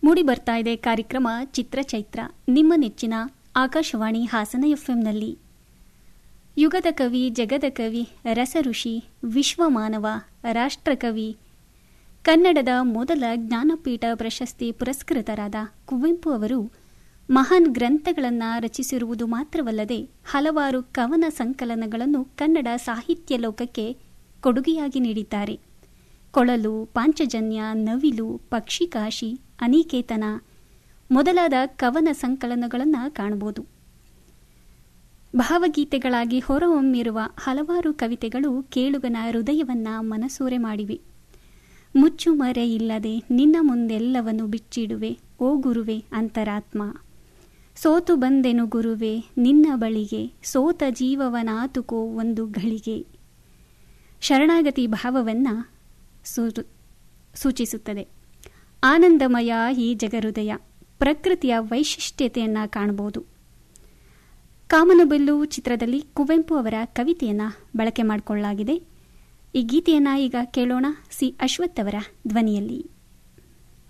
ಮೂಡಿ ಬರ್ತಾ ಇದೆ ಕಾರ್ಯಕ್ರಮ ಚಿತ್ರಚೈತ್ರ ನಿಮ್ಮ ನೆಚ್ಚಿನ ಆಕಾಶವಾಣಿ ಹಾಸನ ಎಫ್ಎಂನಲ್ಲಿ ಯುಗದ ಕವಿ ಜಗದ ಕವಿ ರಸಋಷಿ ವಿಶ್ವಮಾನವ ರಾಷ್ಟ್ರಕವಿ ಕನ್ನಡದ ಮೊದಲ ಜ್ಞಾನಪೀಠ ಪ್ರಶಸ್ತಿ ಪುರಸ್ಕೃತರಾದ ಕುವೆಂಪು ಅವರು ಮಹಾನ್ ಗ್ರಂಥಗಳನ್ನು ರಚಿಸಿರುವುದು ಮಾತ್ರವಲ್ಲದೆ ಹಲವಾರು ಕವನ ಸಂಕಲನಗಳನ್ನು ಕನ್ನಡ ಸಾಹಿತ್ಯ ಲೋಕಕ್ಕೆ ಕೊಡುಗೆಯಾಗಿ ನೀಡಿದ್ದಾರೆ ಕೊಳಲು ಪಾಂಚಜನ್ಯ ನವಿಲು ಪಕ್ಷಿಕಾಶಿ ಅನಿಕೇತನ ಮೊದಲಾದ ಕವನ ಸಂಕಲನಗಳನ್ನು ಕಾಣಬಹುದು ಭಾವಗೀತೆಗಳಾಗಿ ಹೊರಹೊಮ್ಮಿರುವ ಹಲವಾರು ಕವಿತೆಗಳು ಕೇಳುಗನ ಹೃದಯವನ್ನ ಮನಸೂರೆ ಮಾಡಿವೆ ಮುಚ್ಚುಮರೆ ಇಲ್ಲದೆ ನಿನ್ನ ಮುಂದೆಲ್ಲವನ್ನು ಬಿಚ್ಚಿಡುವೆ ಓ ಗುರುವೆ ಅಂತರಾತ್ಮ ಸೋತು ಬಂದೆನು ಗುರುವೆ ನಿನ್ನ ಬಳಿಗೆ ಸೋತ ಜೀವವನಾತುಕೋ ಒಂದು ಘಳಿಗೆ ಶರಣಾಗತಿ ಭಾವವನ್ನ ಸೂಚಿಸುತ್ತದೆ ಆನಂದಮಯ ಈ ಜಗಹೃದಯ ಪ್ರಕೃತಿಯ ವೈಶಿಷ್ಟ್ಯತೆಯನ್ನ ಕಾಣಬಹುದು ಕಾಮನಬಿಲ್ಲು ಚಿತ್ರದಲ್ಲಿ ಕುವೆಂಪು ಅವರ ಕವಿತೆಯನ್ನ ಬಳಕೆ ಮಾಡಿಕೊಳ್ಳಲಾಗಿದೆ ಈ ಗೀತೆಯನ್ನ ಈಗ ಕೇಳೋಣ ಸಿ ಅಶ್ವಥ್ ಅವರ ಧ್ವನಿಯಲ್ಲಿ